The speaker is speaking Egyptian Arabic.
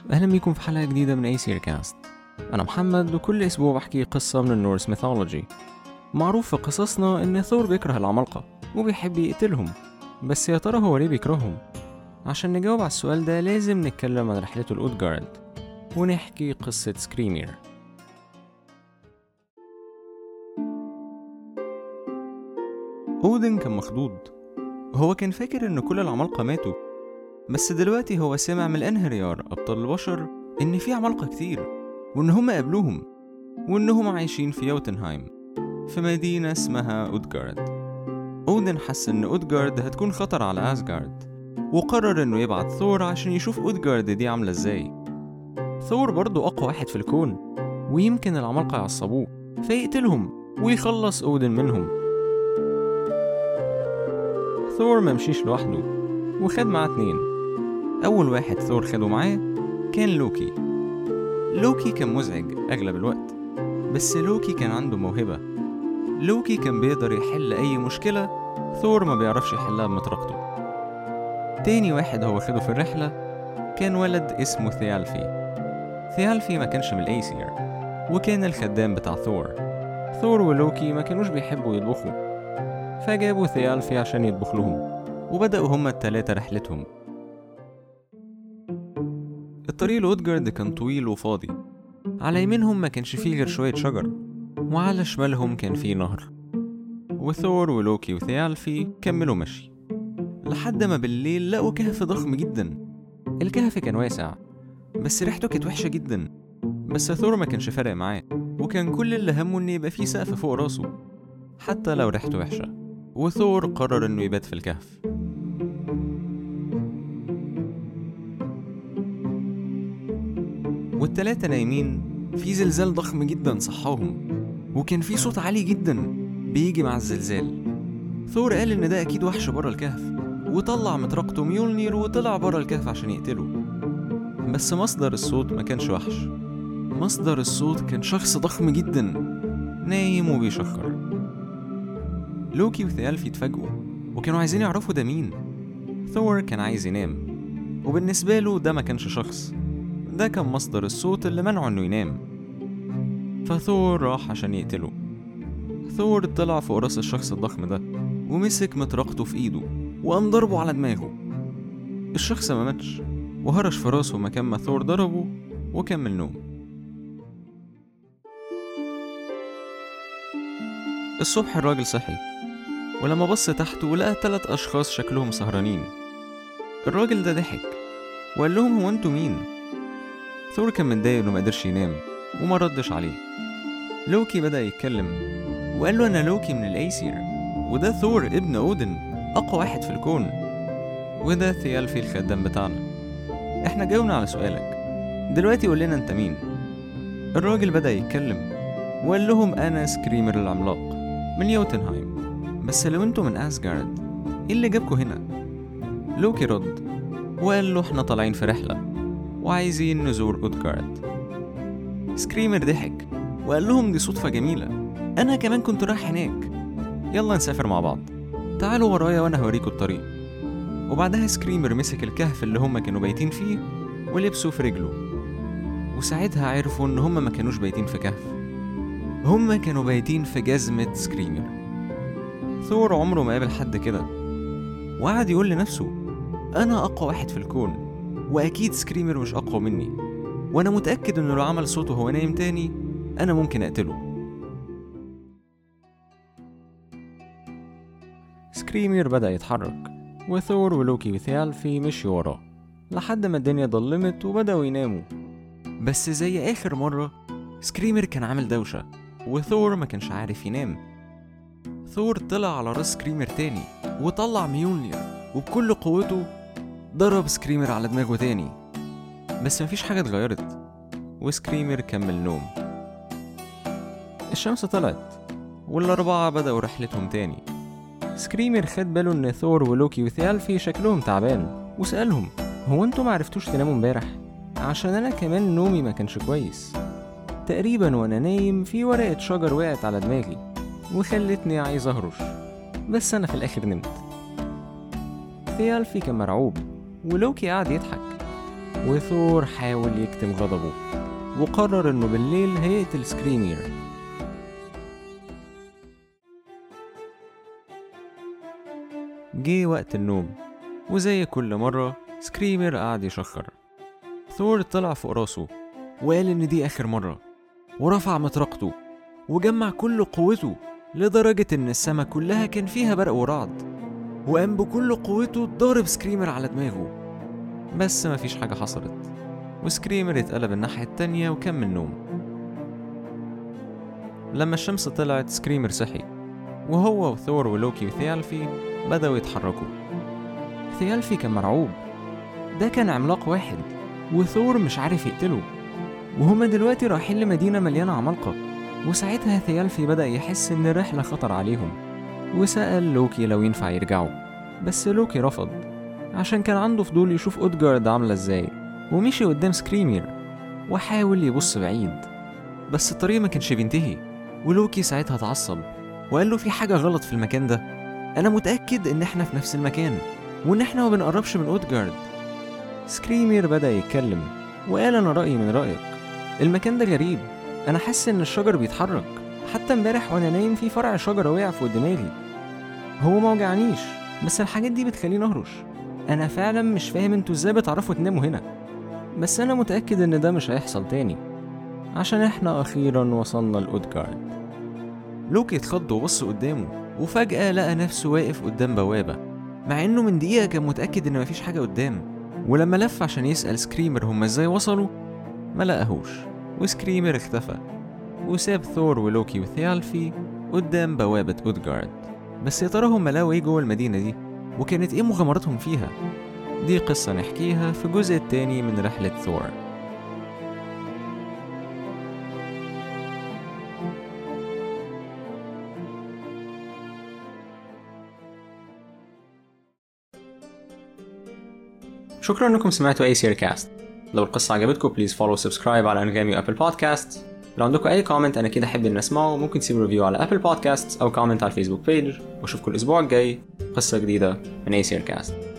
أهلا بيكم في حلقة جديدة من أي سيركاست أنا محمد وكل أسبوع بحكي قصة من النورس ميثولوجي معروف في قصصنا إن ثور بيكره العمالقة وبيحب يقتلهم بس يا ترى هو ليه بيكرههم؟ عشان نجاوب على السؤال ده لازم نتكلم عن رحلته لأودجارد ونحكي قصة سكريمير أودن كان مخضوض هو كان فاكر إن كل العمالقة ماتوا بس دلوقتي هو سمع من الانهريار أبطال البشر إن في عمالقة كتير وإن هم قابلوهم وإنهم عايشين في يوتنهايم في مدينة اسمها أودجارد أودن حس إن أودجارد هتكون خطر على أسجارد وقرر إنه يبعت ثور عشان يشوف أودجارد دي عاملة إزاي ثور برضه أقوى واحد في الكون ويمكن العمالقة يعصبوه فيقتلهم ويخلص أودن منهم ثور ممشيش لوحده وخد معاه اتنين أول واحد ثور خده معاه كان لوكي لوكي كان مزعج أغلب الوقت بس لوكي كان عنده موهبة لوكي كان بيقدر يحل أي مشكلة ثور ما بيعرفش يحلها بمطرقته تاني واحد هو خده في الرحلة كان ولد اسمه ثيالفي ثيالفي ما كانش من الأيسير وكان الخدام بتاع ثور ثور ولوكي ما كانوش بيحبوا يطبخوا فجابوا ثيالفي عشان يطبخ لهم وبدأوا هما التلاتة رحلتهم الطريق لأودجارد كان طويل وفاضي على يمينهم ما كانش فيه غير شوية شجر وعلى شمالهم كان فيه نهر وثور ولوكي وثيالفي كملوا مشي لحد ما بالليل لقوا كهف ضخم جدا الكهف كان واسع بس ريحته كانت وحشة جدا بس ثور ما كانش فارق معاه وكان كل اللي همه ان يبقى فيه سقف فوق راسه حتى لو ريحته وحشة وثور قرر انه يبات في الكهف والتلاتة نايمين في زلزال ضخم جدا صحاهم وكان في صوت عالي جدا بيجي مع الزلزال ثور قال ان ده اكيد وحش بره الكهف وطلع مطرقته ميولنير وطلع بره الكهف عشان يقتله بس مصدر الصوت ما كانش وحش مصدر الصوت كان شخص ضخم جدا نايم وبيشخر لوكي وثيالفي اتفاجئوا وكانوا عايزين يعرفوا ده مين ثور كان عايز ينام وبالنسبة له ده ما كانش شخص ده كان مصدر الصوت اللي منعه انه ينام فثور راح عشان يقتله ثور طلع فوق راس الشخص الضخم ده ومسك مطرقته في ايده وقام ضربه على دماغه الشخص ما ماتش وهرش في راسه مكان ما ثور ضربه وكمل نوم الصبح الراجل صحي ولما بص تحته لقى تلات أشخاص شكلهم سهرانين الراجل ده ضحك وقال لهم هو انتوا مين؟ ثور كان متضايق انه مقدرش ينام وما ردش عليه لوكي بدأ يتكلم وقال له أنا لوكي من الأيسير وده ثور ابن أودن أقوى واحد في الكون وده ثيالفي الخدام بتاعنا احنا جاوبنا على سؤالك دلوقتي قول لنا انت مين الراجل بدأ يتكلم وقال لهم أنا سكريمر العملاق من يوتنهايم بس لو انتوا من أسجارد ايه اللي جابكوا هنا لوكي رد وقال له احنا طالعين في رحلة وعايزين نزور أودجارد سكريمر ضحك وقال لهم دي صدفة جميلة أنا كمان كنت رايح هناك يلا نسافر مع بعض تعالوا ورايا وأنا هوريكوا الطريق وبعدها سكريمر مسك الكهف اللي هما كانوا بايتين فيه ولبسه في رجله وساعتها عرفوا إن هما ما كانوش بايتين في كهف هما كانوا بايتين في جزمة سكريمر ثور عمره ما قابل حد كده وقعد يقول لنفسه أنا أقوى واحد في الكون وأكيد سكريمر مش أقوى مني وأنا متأكد إنه لو عمل صوته وهو نايم تاني أنا ممكن أقتله سكريمر بدأ يتحرك وثور ولوكي وثيالفي مشيوا وراه لحد ما الدنيا ضلمت وبدأوا يناموا بس زي آخر مرة سكريمر كان عامل دوشة وثور ما كانش عارف ينام ثور طلع على راس سكريمر تاني وطلع ميولنير وبكل قوته ضرب سكريمر على دماغه تاني بس مفيش حاجة اتغيرت وسكريمر كمل نوم الشمس طلعت والأربعة بدأوا رحلتهم تاني سكريمر خد باله إن ثور ولوكي وثيالفي شكلهم تعبان وسألهم هو انتوا معرفتوش تناموا امبارح؟ عشان أنا كمان نومي ما كانش كويس تقريبا وأنا نايم في ورقة شجر وقعت على دماغي وخلتني عايز أهرش بس أنا في الآخر نمت ثيالفي كان مرعوب ولوكي قعد يضحك وثور حاول يكتم غضبه وقرر انه بالليل هيقتل سكريمير جه وقت النوم وزي كل مرة سكريمر قعد يشخر ثور طلع فوق راسه وقال إن دي آخر مرة ورفع مطرقته وجمع كل قوته لدرجة إن السما كلها كان فيها برق ورعد وقام بكل قوته ضارب سكريمر على دماغه بس مفيش حاجة حصلت وسكريمر اتقلب الناحية التانية وكمل نوم لما الشمس طلعت سكريمر صحي وهو وثور ولوكي وثيالفي بدأوا يتحركوا ثيالفي كان مرعوب ده كان عملاق واحد وثور مش عارف يقتله وهما دلوقتي رايحين لمدينة مليانة عمالقة وساعتها ثيالفي بدأ يحس إن الرحلة خطر عليهم وسأل لوكي لو ينفع يرجعوا بس لوكي رفض عشان كان عنده فضول يشوف أودجارد عاملة ازاي ومشي قدام سكريمير وحاول يبص بعيد بس الطريق ما كانش بينتهي ولوكي ساعتها اتعصب وقال له في حاجة غلط في المكان ده أنا متأكد إن إحنا في نفس المكان وإن إحنا ما بنقربش من أودجارد سكريمير بدأ يتكلم وقال أنا رأيي من رأيك المكان ده غريب أنا حاسس إن الشجر بيتحرك حتى امبارح وأنا نايم في فرع شجرة وقع فوق دماغي هو ما وجعنيش بس الحاجات دي بتخليني أهرش أنا فعلا مش فاهم انتوا ازاي بتعرفوا تناموا هنا بس أنا متأكد إن ده مش هيحصل تاني عشان إحنا أخيرا وصلنا لأودجارد لوكي اتخض وبص قدامه وفجأة لقى نفسه واقف قدام بوابة مع إنه من دقيقة كان متأكد إن مفيش حاجة قدام ولما لف عشان يسأل سكريمر هما ازاي وصلوا ما لقاهوش وسكريمر اختفى وساب ثور ولوكي وثيالفي قدام بوابة أودجارد بس يا ترى هما لقوا ايه جوه المدينة دي وكانت ايه مغامراتهم فيها دي قصة نحكيها في الجزء التاني من رحلة ثور شكرا انكم سمعتوا اي سير كاست لو القصة عجبتكم بليز فولو سبسكرايب على انغامي وابل بودكاست لو عندكم اي كومنت انا كده احب ان اسمعه ممكن تسيبوا ريفيو على ابل بودكاست او كومنت على الفيسبوك بيج واشوفكم الاسبوع الجاي قصة جديدة من اي سير كاست